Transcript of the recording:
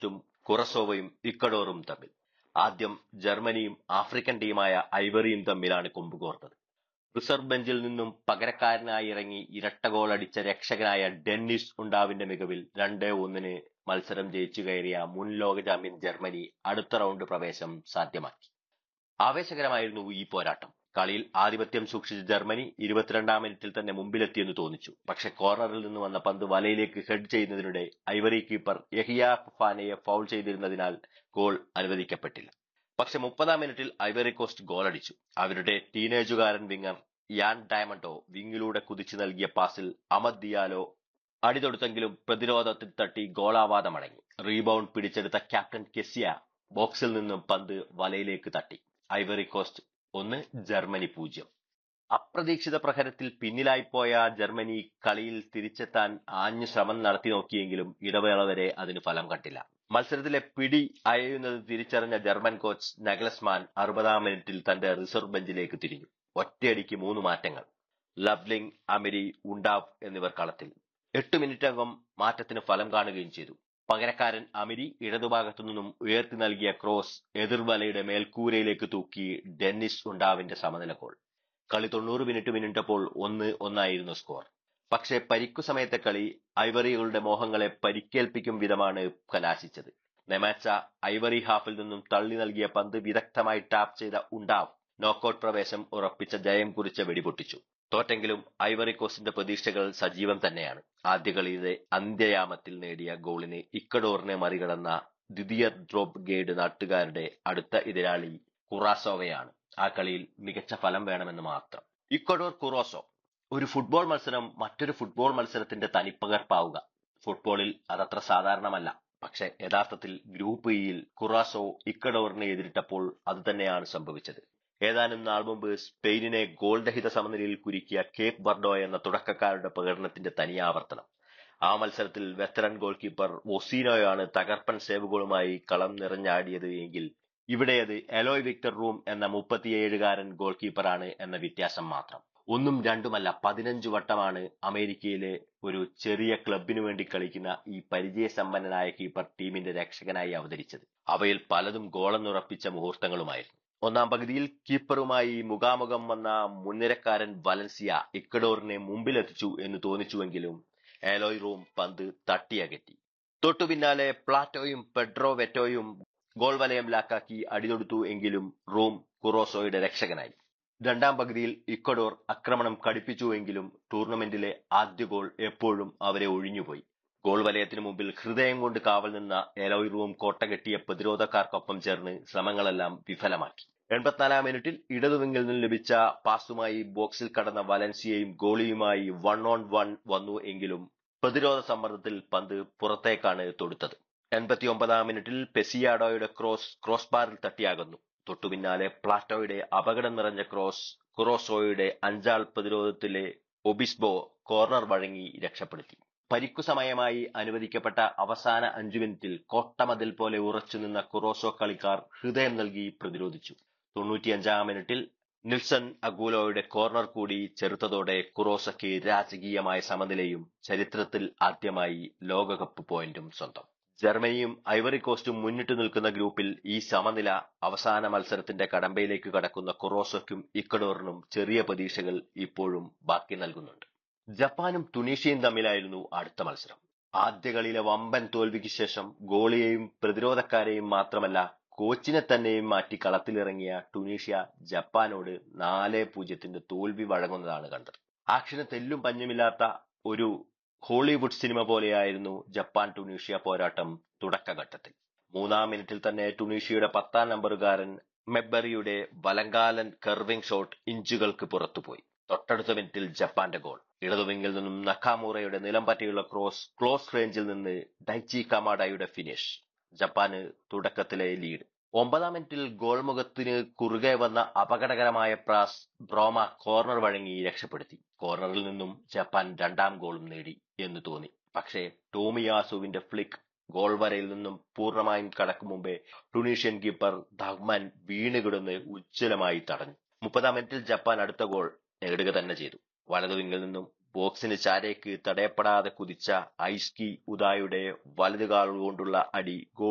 കോസ്റ്റും കുറസോവയും ഇക്കഡോറും തമ്മിൽ ആദ്യം ജർമ്മനിയും ആഫ്രിക്കൻ ടീമായ ഐവറിയും തമ്മിലാണ് കൊമ്പുകോർത്തത് റിസർവ് ബെഞ്ചിൽ നിന്നും പകരക്കാരനായി ഇറങ്ങി ഇരട്ട ഗോൾ അടിച്ച രക്ഷകനായ ഡെന്നിസ് ഉണ്ടാവിന്റെ മികവിൽ രണ്ട് ഒന്നിന് മത്സരം ജയിച്ചു കയറിയ മുൻ ലോക ചാമ്പ്യൻ ജർമ്മനി അടുത്ത റൗണ്ട് പ്രവേശം സാധ്യമാക്കി ആവേശകരമായിരുന്നു ഈ പോരാട്ടം കളിയിൽ ആധിപത്യം സൂക്ഷിച്ച ജർമ്മനി ഇരുപത്തിരണ്ടാം മിനിറ്റിൽ തന്നെ മുമ്പിലെത്തിയെന്ന് തോന്നിച്ചു പക്ഷെ കോർണറിൽ നിന്ന് വന്ന പന്ത് വലയിലേക്ക് ഹെഡ് ചെയ്യുന്നതിനിടെ ഐവറി കീപ്പർ യഹിയ ഫാനയെ ഫൗൾ ചെയ്തിരുന്നതിനാൽ ഗോൾ അനുവദിക്കപ്പെട്ടില്ല പക്ഷെ മുപ്പതാം മിനിറ്റിൽ ഐവറി കോസ്റ്റ് ഗോളടിച്ചു അവരുടെ ടീനേജുകാരൻ വിങ്ങർ യാൻ ഡയമണ്ടോ വിങ്ങിലൂടെ കുതിച്ചു നൽകിയ പാസിൽ അമദ് ദിയാലോ അടിതൊടുത്തെങ്കിലും പ്രതിരോധത്തിൽ തട്ടി ഗോളാവാതെ മടങ്ങി റീബൗണ്ട് പിടിച്ചെടുത്ത ക്യാപ്റ്റൻ കെസിയ ബോക്സിൽ നിന്നും പന്ത് വലയിലേക്ക് തട്ടി ഐവറി കോസ്റ്റ് ഒന്ന് ജർമ്മനി പൂജ്യം അപ്രതീക്ഷിത പ്രഹരത്തിൽ പിന്നിലായിപ്പോയ ജർമ്മനി കളിയിൽ തിരിച്ചെത്താൻ ആഞ്ഞു ശ്രമം നടത്തി നോക്കിയെങ്കിലും ഇടവേള വരെ അതിന് ഫലം കണ്ടില്ല മത്സരത്തിലെ പിടി അയയുന്നത് തിരിച്ചറിഞ്ഞ ജർമ്മൻ കോച്ച് നഗലസ്മാൻ അറുപതാം മിനിറ്റിൽ തന്റെ റിസർവ് ബെഞ്ചിലേക്ക് തിരിഞ്ഞു ഒറ്റയടിക്ക് മൂന്ന് മാറ്റങ്ങൾ ലവ്ലിംഗ് അമിരി ഉണ്ടാവ് എന്നിവർ കളത്തിൽ എട്ട് മിനിറ്റകം മാറ്റത്തിന് ഫലം കാണുകയും ചെയ്തു പകരക്കാരൻ അമിരി ഇടതുഭാഗത്തു നിന്നും ഉയർത്തി നൽകിയ ക്രോസ് എതിർവലയുടെ മേൽക്കൂരയിലേക്ക് തൂക്കി ഡെന്നിസ് ഉണ്ടാവിന്റെ സമനില ഗോൾ കളി തൊണ്ണൂറ് മിനിറ്റ് മിനിറ്റപ്പോൾ ഒന്ന് ഒന്നായിരുന്നു സ്കോർ പക്ഷേ പരിക്കു സമയത്തെ കളി ഐവറികളുടെ മോഹങ്ങളെ പരിക്കേൽപ്പിക്കും വിധമാണ് കലാശിച്ചത് നെമാച്ച ഐവറി ഹാഫിൽ നിന്നും തള്ളി നൽകിയ പന്ത് വിദഗ്ധമായി ടാപ്പ് ചെയ്ത ഉണ്ടാവ് നോക്കൌട്ട് പ്രവേശം ഉറപ്പിച്ച ജയം കുറിച്ച വെടിപൊട്ടിച്ചു തോറ്റെങ്കിലും ഐവറി കോസ്റ്റിന്റെ പ്രതീക്ഷകൾ സജീവം തന്നെയാണ് ആദ്യ കളിയിലെ അന്ത്യയാമത്തിൽ നേടിയ ഗോളിന് ഇക്കഡോറിനെ മറികടന്ന ദ്വിതീയ ഡ്രോപ്പ് ഗേഡ് നാട്ടുകാരുടെ അടുത്ത എതിരാളി കുറാസോവയാണ് ആ കളിയിൽ മികച്ച ഫലം വേണമെന്ന് മാത്രം ഇക്വഡോർ കുറോസോ ഒരു ഫുട്ബോൾ മത്സരം മറ്റൊരു ഫുട്ബോൾ മത്സരത്തിന്റെ തനിപ്പകർപ്പാവുക ഫുട്ബോളിൽ അതത്ര സാധാരണമല്ല പക്ഷെ യഥാർത്ഥത്തിൽ ഗ്രൂപ്പ് ഇയിൽ കുറാസോ ഇക്കഡോറിനെ എതിരിട്ടപ്പോൾ അത് തന്നെയാണ് സംഭവിച്ചത് ഏതാനും നാൾ മുമ്പ് സ്പെയിനിനെ ഗോൾ രഹിത സമനിലയിൽ കുരുക്കിയ കേപ്പ് ബർഡോ എന്ന തുടക്കക്കാരുടെ പ്രകടനത്തിന്റെ തനിയാവർത്തനം ആ മത്സരത്തിൽ വെറ്ററൻ ഗോൾ കീപ്പർ ഒസീനോയാണ് തകർപ്പൻ സേവുകളുമായി കളം നിറഞ്ഞാടിയത് എങ്കിൽ ഇവിടെ അത് എലോയ് വിക്ടർ റൂം എന്ന മുപ്പത്തിയേഴുകാരൻ ഗോൾ കീപ്പറാണ് എന്ന വ്യത്യാസം മാത്രം ഒന്നും രണ്ടുമല്ല പതിനഞ്ചു വട്ടമാണ് അമേരിക്കയിലെ ഒരു ചെറിയ ക്ലബിനു വേണ്ടി കളിക്കുന്ന ഈ പരിചയസമ്പന്നനായ കീപ്പർ ടീമിന്റെ രക്ഷകനായി അവതരിച്ചത് അവയിൽ പലതും ഗോളെന്നുറപ്പിച്ച മുഹൂർത്തങ്ങളുമായിരുന്നു ഒന്നാം പകുതിയിൽ കീപ്പറുമായി മുഖാമുഖം വന്ന മുൻനിരക്കാരൻ വലൻസിയ ഇക്കഡോറിനെ മുമ്പിലെത്തിച്ചു എന്ന് തോന്നിച്ചുവെങ്കിലും ഏലോയ് റൂം പന്ത് തട്ടിയകറ്റി തൊട്ടു പിന്നാലെ പ്ലാറ്റോയും പെഡ്രോ വെറ്റോയും ഗോൾ വലയം ലാക്കാക്കി അടിതൊടുത്തു എങ്കിലും റൂം കുറോസോയുടെ രക്ഷകനായി രണ്ടാം പകുതിയിൽ ഇക്വഡോർ ആക്രമണം കടുപ്പിച്ചുവെങ്കിലും ടൂർണമെന്റിലെ ആദ്യ ഗോൾ എപ്പോഴും അവരെ ഒഴിഞ്ഞുപോയി ഗോൾ വലയത്തിനു മുമ്പിൽ ഹൃദയം കൊണ്ട് കാവൽ നിന്ന എലോയ് റൂം കോട്ടകെട്ടിയ പ്രതിരോധക്കാർക്കൊപ്പം ചേർന്ന് ശ്രമങ്ങളെല്ലാം വിഫലമാക്കി എൺപത്തിനാലാം മിനിറ്റിൽ ഇടതുവിങ്ങിൽ നിന്ന് ലഭിച്ച പാസുമായി ബോക്സിൽ കടന്ന വലൻസിയയും ഗോളിയുമായി വൺ ഓൺ വൺ വന്നു എങ്കിലും പ്രതിരോധ സമ്മർദ്ദത്തിൽ പന്ത് പുറത്തേക്കാണ് തൊടുത്തത് എൺപത്തിയൊമ്പതാം മിനിറ്റിൽ പെസിയാഡോയുടെ ക്രോസ് ക്രോസ് ബാറിൽ തട്ടിയാകുന്നു തൊട്ടുപിന്നാലെ പ്ലാറ്റോയുടെ അപകടം നിറഞ്ഞ ക്രോസ് കുറോസോയുടെ അഞ്ചാൾ പ്രതിരോധത്തിലെ ഒബിസ്ബോ കോർണർ വഴങ്ങി രക്ഷപ്പെടുത്തി പരിക്കു സമയമായി അനുവദിക്കപ്പെട്ട അവസാന അഞ്ചു മിനിറ്റിൽ കോട്ടമതിൽ പോലെ ഉറച്ചുനിന്ന കുറോസോ കളിക്കാർ ഹൃദയം നൽകി പ്രതിരോധിച്ചു തൊണ്ണൂറ്റിയഞ്ചാം മിനിറ്റിൽ നിൽസൺ അഗൂലോയുടെ കോർണർ കൂടി ചെറുത്തതോടെ കുറോസയ്ക്ക് രാജകീയമായ സമനിലയും ചരിത്രത്തിൽ ആദ്യമായി ലോകകപ്പ് പോയിന്റും സ്വന്തം ജർമ്മനിയും ഐവറി കോസ്റ്റും മുന്നിട്ട് നിൽക്കുന്ന ഗ്രൂപ്പിൽ ഈ സമനില അവസാന മത്സരത്തിന്റെ കടമ്പയിലേക്ക് കടക്കുന്ന കുറോസോയ്ക്കും ഇക്കഡോറിനും ചെറിയ പ്രതീക്ഷകൾ ഇപ്പോഴും ബാക്കി നൽകുന്നുണ്ട് ജപ്പാനും തുണീഷ്യയും തമ്മിലായിരുന്നു അടുത്ത മത്സരം ആദ്യ കളിയിലെ വമ്പൻ തോൽവിക്ക് ശേഷം ഗോളിയെയും പ്രതിരോധക്കാരെയും മാത്രമല്ല കോച്ചിനെ തന്നെയും മാറ്റി കളത്തിലിറങ്ങിയ ടുണീഷ്യ ജപ്പാനോട് നാല് പൂജ്യത്തിന്റെ തോൽവി വഴങ്ങുന്നതാണ് കണ്ടത് ആക്ഷന് തെല്ലും പഞ്ഞുമില്ലാത്ത ഒരു ഹോളിവുഡ് സിനിമ പോലെയായിരുന്നു ജപ്പാൻ ടുണീഷ്യ പോരാട്ടം തുടക്കഘട്ടത്തിൽ മൂന്നാം മിനിറ്റിൽ തന്നെ ടുണീഷ്യയുടെ പത്താം നമ്പറുകാരൻ മെബറിയുടെ വലങ്കാലൻ കർവിംഗ് ഷോട്ട് ഇഞ്ചുകൾക്ക് പുറത്തുപോയി തൊട്ടടുത്ത മിനിറ്റിൽ ജപ്പാന്റെ ഗോൾ ഇടതുവിങ്ങിൽ നിന്നും നക്കാമൂറയുടെ നിലം പറ്റിയുള്ള ക്രോസ് ക്ലോസ് റേഞ്ചിൽ നിന്ന് ഡൈച്ചി കമാഡയുടെ ഫിനിഷ് ജപ്പാന് തുടക്കത്തിലെ ലീഡ് ഒമ്പതാം മിനിറ്റിൽ ഗോൾ മുഖത്തിന് കുറുകെ വന്ന അപകടകരമായ പ്രാസ് ബ്രോമ കോർണർ വഴങ്ങി രക്ഷപ്പെടുത്തി കോർണറിൽ നിന്നും ജപ്പാൻ രണ്ടാം ഗോളും നേടി എന്ന് തോന്നി പക്ഷേ ടോമിയാസുവിന്റെ ഫ്ലിക്ക് ഗോൾ വരയിൽ നിന്നും പൂർണ്ണമായും കടക്കും മുമ്പേ ടുണീഷ്യൻ കീപ്പർ ദഹ്മാൻ വീണുകിടന്ന് ഉജ്ജ്വലമായി തടഞ്ഞു മുപ്പതാം മിനിറ്റിൽ ജപ്പാൻ അടുത്ത ഗോൾ നേടുക തന്നെ ചെയ്തു വലതുവിങ്ങിൽ നിന്നും ബോക്സിന് ചാരേക്ക് തടയപ്പെടാതെ കുതിച്ച ഐസ്കി ഉദായുടെ വലതുകാൽ കൊണ്ടുള്ള അടി ഗോൾ